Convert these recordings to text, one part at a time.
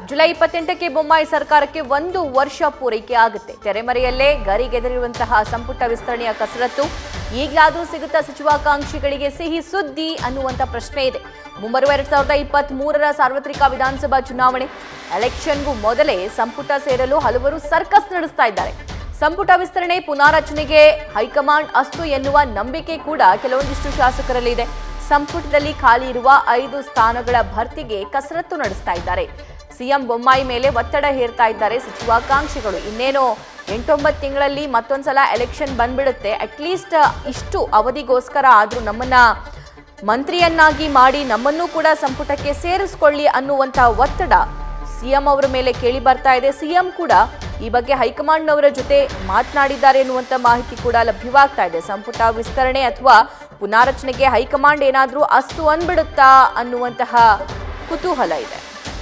July ಇಪ್ಪತ್ತೆಂಟಕ್ಕೆ Bommai ಸರ್ಕಾರಕ್ಕೆ ಒಂದು ವರ್ಷ ಪೂರೈಕೆ ಆಗುತ್ತೆ ತೆರೆಮರೆಯಲ್ಲೇ ಗರಿಗೆದರಿರುವಂತಹ ಸಂಪುಟ ವಿಸ್ತರಣೆಯ ಕಸರತ್ತು ಈಗಲಾದರೂ ಸಿಗುತ್ತಾ ಸಚಿವಾಕಾಂಕ್ಷಿಗಳಿಗೆ ಸಿಹಿ ಸುದ್ದಿ ಅನ್ನುವಂಥ ಪ್ರಶ್ನೆ ಇದೆ ಮುಂಬರುವ ಎರಡ್ ಸಾವಿರದ ಇಪ್ಪತ್ತ್ ಮೂರರ ಸಾರ್ವತ್ರಿಕ ವಿಧಾನಸಭಾ ಚುನಾವಣೆ ಎಲೆಕ್ಷನ್ಗೂ ಮೊದಲೇ ಸಂಪುಟ ಸೇರಲು ಹಲವರು ಸರ್ಕಸ್ ನಡೆಸ್ತಾ ಇದ್ದಾರೆ ಸಂಪುಟ ವಿಸ್ತರಣೆ ಪುನಾರಚನೆಗೆ ಹೈಕಮಾಂಡ್ ಅಸ್ತು ಎನ್ನುವ ನಂಬಿಕೆ ಕೂಡ ಕೆಲವೊಂದಿಷ್ಟು ಶಾಸಕರಲ್ಲಿ ಇದೆ ಸಂಪುಟದಲ್ಲಿ ಖಾಲಿ ಇರುವ ಐದು ಸ್ಥಾನಗಳ ಭರ್ತಿಗೆ ಕಸರತ್ತು ನಡೆಸ್ತಾ ಇದ್ದಾರೆ ಸಿಎಂ ಬೊಮ್ಮಾಯಿ ಮೇಲೆ ಒತ್ತಡ ಹೇರ್ತಾ ಇದ್ದಾರೆ ಸಚಿವಾಕಾಂಕ್ಷಿಗಳು ಇನ್ನೇನೋ ಎಂಟೊಂಬತ್ತು ತಿಂಗಳಲ್ಲಿ ಮತ್ತೊಂದ್ಸಲ ಎಲೆಕ್ಷನ್ ಬಂದ್ಬಿಡುತ್ತೆ ಅಟ್ಲೀಸ್ಟ್ ಇಷ್ಟು ಅವಧಿಗೋಸ್ಕರ ಆದ್ರೂ ನಮ್ಮನ್ನ ಮಂತ್ರಿಯನ್ನಾಗಿ ಮಾಡಿ ನಮ್ಮನ್ನೂ ಕೂಡ ಸಂಪುಟಕ್ಕೆ ಸೇರಿಸ್ಕೊಳ್ಳಿ ಅನ್ನುವಂತಹ ಒತ್ತಡ ಸಿಎಂ ಅವರ ಮೇಲೆ ಕೇಳಿ ಬರ್ತಾ ಇದೆ ಸಿಎಂ ಕೂಡ ಈ ಬಗ್ಗೆ ಹೈಕಮಾಂಡ್ನವರ ಜೊತೆ ಮಾತನಾಡಿದ್ದಾರೆ ಎನ್ನುವಂತ ಮಾಹಿತಿ ಕೂಡ ಲಭ್ಯವಾಗ್ತಾ ಇದೆ ಸಂಪುಟ ವಿಸ್ತರಣೆ ಅಥವಾ ಪುನಾರಚನೆಗೆ ಹೈಕಮಾಂಡ್ ಏನಾದರೂ ಅಸ್ತು ಅಂದ್ಬಿಡುತ್ತಾ ಅನ್ನುವಂತಹ ಕುತೂಹಲ ಇದೆ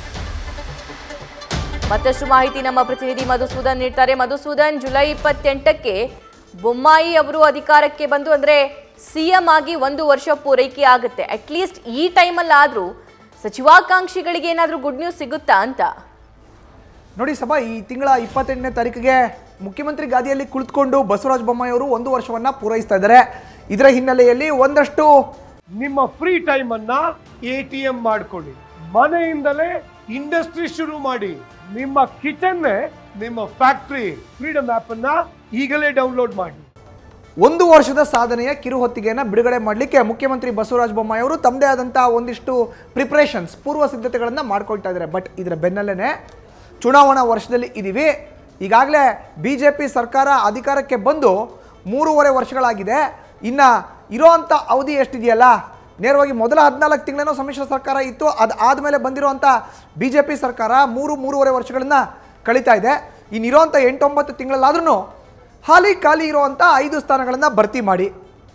ಮತ್ತಷ್ಟು ಮಾಹಿತಿ ನಮ್ಮ ಪ್ರತಿನಿಧಿ ಮಧುಸೂದನ್ ನೀಡ್ತಾರೆ ಮಧುಸೂದನ್ ಜುಲೈ ಇಪ್ಪತ್ತೆಂಟಕ್ಕೆ ಬೊಮ್ಮಾಯಿ ಅವರು ಅಧಿಕಾರಕ್ಕೆ ಬಂದು ಅಂದ್ರೆ ಸಿಎಂ ಆಗಿ ಒಂದು ವರ್ಷ ಪೂರೈಕೆ ಆಗುತ್ತೆ ಅಟ್ಲೀಸ್ಟ್ ಈ ಟೈಮಲ್ಲಾದ್ರೂ ಸಚಿವಾಕಾಂಕ್ಷಿಗಳಿಗೆ ಏನಾದರೂ ಗುಡ್ ನ್ಯೂಸ್ ಸಿಗುತ್ತಾ ಅಂತ ನೋಡಿ ಸಭಾ ಈ ತಿಂಗಳ ಇಪ್ಪತ್ತೆಂಟನೇ ತಾರೀಕಿಗೆ ಮುಖ್ಯಮಂತ್ರಿ ಗಾದಿಯಲ್ಲಿ ಕುಳಿತುಕೊಂಡು ಬಸವರಾಜ ಬೊಮ್ಮಾಯಿ ಅವರು ಒಂದು ವರ್ಷವನ್ನ ಪೂರೈಸ್ತಾ ಇದ್ದಾರೆ ಇದರ ಹಿನ್ನೆಲೆಯಲ್ಲಿ ಒಂದಷ್ಟು ನಿಮ್ಮ ಫ್ರೀ ಟೈಮ್ ಅನ್ನ ಎ ಟಿ ಎಂ ಮಾಡ್ಕೊಳ್ಳಿ ಮನೆಯಿಂದಲೇ ಇಂಡಸ್ಟ್ರಿ ಶುರು ಮಾಡಿ ನಿಮ್ಮ ಕಿಚನ್ ನಿಮ್ಮ ಫ್ಯಾಕ್ಟ್ರಿ ಫ್ರೀಡಮ್ ಆಪ್ ಅನ್ನ ಈಗಲೇ ಡೌನ್ಲೋಡ್ ಮಾಡಿ ಒಂದು ವರ್ಷದ ಸಾಧನೆಯ ಕಿರುಹೊತ್ತಿಗೆಯನ್ನು ಬಿಡುಗಡೆ ಮಾಡಲಿಕ್ಕೆ ಮುಖ್ಯಮಂತ್ರಿ ಬಸವರಾಜ ಬೊಮ್ಮಾಯಿ ಅವರು ತಮ್ಮದೇ ಆದಂಥ ಒಂದಿಷ್ಟು ಪ್ರಿಪ್ರೇಷನ್ಸ್ ಪೂರ್ವ ಸಿದ್ಧತೆಗಳನ್ನು ಮಾಡ್ಕೊಳ್ತಾ ಇದ್ದಾರೆ ಬಟ್ ಇದರ ಬೆನ್ನಲ್ಲೇ ಚುನಾವಣಾ ವರ್ಷದಲ್ಲಿ ಇದ್ದೀವಿ ಈಗಾಗಲೇ ಬಿ ಜೆ ಪಿ ಸರ್ಕಾರ ಅಧಿಕಾರಕ್ಕೆ ಬಂದು ಮೂರುವರೆ ವರ್ಷಗಳಾಗಿದೆ ಇನ್ನು ಇರೋವಂಥ ಅವಧಿ ಎಷ್ಟಿದೆಯಲ್ಲ ನೇರವಾಗಿ ಮೊದಲ ಹದಿನಾಲ್ಕು ತಿಂಗಳೇನೋ ಸಮ್ಮಿಶ್ರ ಸರ್ಕಾರ ಇತ್ತು ಅದು ಆದಮೇಲೆ ಬಂದಿರುವಂಥ ಬಿ ಜೆ ಪಿ ಸರ್ಕಾರ ಮೂರು ಮೂರುವರೆ ವರ್ಷಗಳನ್ನು ಕಳೀತಾ ಇದೆ ಇನ್ನಿರೋವಂಥ ಎಂಟೊಂಬತ್ತು ತಿಂಗಳಲ್ಲಾದ್ರೂ ಹಾಲಿ ಖಾಲಿ ಇರುವಂಥ ಐದು ಸ್ಥಾನಗಳನ್ನು ಭರ್ತಿ ಮಾಡಿ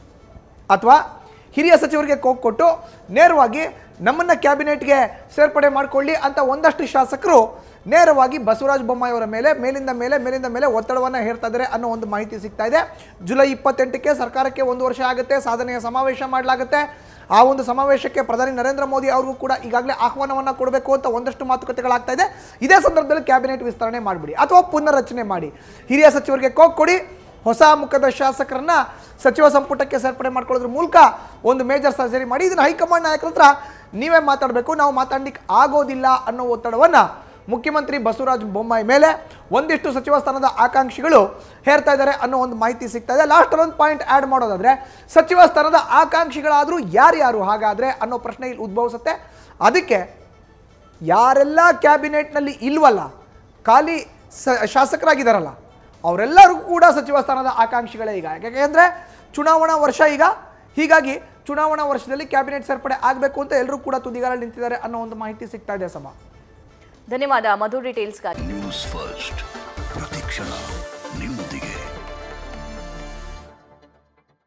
ಅಥವಾ ಹಿರಿಯ ಸಚಿವರಿಗೆ ಕೋಕ್ ಕೊಟ್ಟು ನೇರವಾಗಿ ನಮ್ಮನ್ನ ಕ್ಯಾಬಿನೆಟ್ಗೆ ಸೇರ್ಪಡೆ ಮಾಡಿಕೊಳ್ಳಿ ಅಂತ ಒಂದಷ್ಟು ಶಾಸಕರು ನೇರವಾಗಿ ಬಸವರಾಜ ಬೊಮ್ಮಾಯಿ ಅವರ ಮೇಲೆ ಮೇಲಿಂದ ಮೇಲೆ ಮೇಲಿಂದ ಮೇಲೆ ಒತ್ತಡವನ್ನು ಹೇರ್ತಾ ಇದ್ದಾರೆ ಅನ್ನೋ ಒಂದು ಮಾಹಿತಿ ಸಿಗ್ತಾ ಇದೆ ಜುಲೈ ಇಪ್ಪತ್ತೆಂಟಕ್ಕೆ ಸರ್ಕಾರಕ್ಕೆ ಒಂದು ವರ್ಷ ಆಗುತ್ತೆ ಸಾಧನೆಯ ಸಮಾವೇಶ ಮಾಡಲಾಗುತ್ತೆ ಆ ಒಂದು ಸಮಾವೇಶಕ್ಕೆ ಪ್ರಧಾನಿ ನರೇಂದ್ರ ಮೋದಿ ಅವ್ರಿಗೂ ಕೂಡ ಈಗಾಗಲೇ ಆಹ್ವಾನವನ್ನು ಕೊಡಬೇಕು ಅಂತ ಒಂದಷ್ಟು ಮಾತುಕತೆಗಳಾಗ್ತಾ ಇದೆ ಇದೇ ಸಂದರ್ಭದಲ್ಲಿ ಕ್ಯಾಬಿನೆಟ್ ವಿಸ್ತರಣೆ ಮಾಡಿಬಿಡಿ ಅಥವಾ ಪುನರ್ರಚನೆ ಮಾಡಿ ಹಿರಿಯ ಸಚಿವರಿಗೆ ಕೋಕ್ ಕೊಡಿ ಹೊಸ ಮುಖದ ಶಾಸಕರನ್ನ ಸಚಿವ ಸಂಪುಟಕ್ಕೆ ಸೇರ್ಪಡೆ ಮಾಡ್ಕೊಳ್ಳೋದ್ರ ಮೂಲಕ ಒಂದು ಮೇಜರ್ ಸರ್ಜರಿ ಮಾಡಿ ಇದನ್ನ ಹೈಕಮಾಂಡ್ ನಾಯಕರ ಹತ್ರ ನೀವೇ ಮಾತಾಡಬೇಕು ನಾವು ಮಾತಾಡ್ಲಿಕ್ಕೆ ಆಗೋದಿಲ್ಲ ಅನ್ನೋ ಒತ್ತಡವನ್ನು ಮುಖ್ಯಮಂತ್ರಿ ಬಸವರಾಜ ಬೊಮ್ಮಾಯಿ ಮೇಲೆ ಒಂದಿಷ್ಟು ಸಚಿವ ಸ್ಥಾನದ ಆಕಾಂಕ್ಷಿಗಳು ಹೇರ್ತಾ ಇದ್ದಾರೆ ಅನ್ನೋ ಒಂದು ಮಾಹಿತಿ ಸಿಗ್ತಾ ಇದೆ ಲಾಸ್ಟ್ ಒಂದು ಪಾಯಿಂಟ್ ಆ್ಯಡ್ ಮಾಡೋದಾದ್ರೆ ಸಚಿವ ಸ್ಥಾನದ ಆಕಾಂಕ್ಷಿಗಳಾದರೂ ಯಾರ್ಯಾರು ಹಾಗಾದರೆ ಅನ್ನೋ ಪ್ರಶ್ನೆ ಇಲ್ಲಿ ಉದ್ಭವಿಸುತ್ತೆ ಅದಕ್ಕೆ ಯಾರೆಲ್ಲ ಕ್ಯಾಬಿನೆಟ್ನಲ್ಲಿ ಇಲ್ವಲ್ಲ ಖಾಲಿ ಸ ಶಾಸಕರಾಗಿದ್ದಾರಲ್ಲ ಅವರೆಲ್ಲರಿಗೂ ಕೂಡ ಸಚಿವ ಸ್ಥಾನದ ಆಕಾಂಕ್ಷಿಗಳೇ ಈಗ ಯಾಕೆಂದರೆ ಚುನಾವಣಾ ವರ್ಷ ಈಗ ಹೀಗಾಗಿ ಚುನಾವಣಾ ವರ್ಷದಲ್ಲಿ ಕ್ಯಾಬಿನೆಟ್ ಸೇರ್ಪಡೆ ಆಗಬೇಕು ಅಂತ ಎಲ್ಲರೂ ಕೂಡ ತುದಿಗಾರಲ್ಲಿ ನಿಂತಿದ್ದಾರೆ ಅನ್ನೋ ಒಂದು ಮಾಹಿತಿ ಸಿಗ್ತಾ ಇದೆ ಸಭಾ ಧನ್ಯವಾದ ಮಧು ಡೀಟೇಲ್ಸ್ಗಾಗಿ ನ್ಯೂಸ್ ಫಸ್ಟ್ ಪ್ರತಿಕ್ಷಣ ನಿಮ್ಮೊಂದಿಗೆ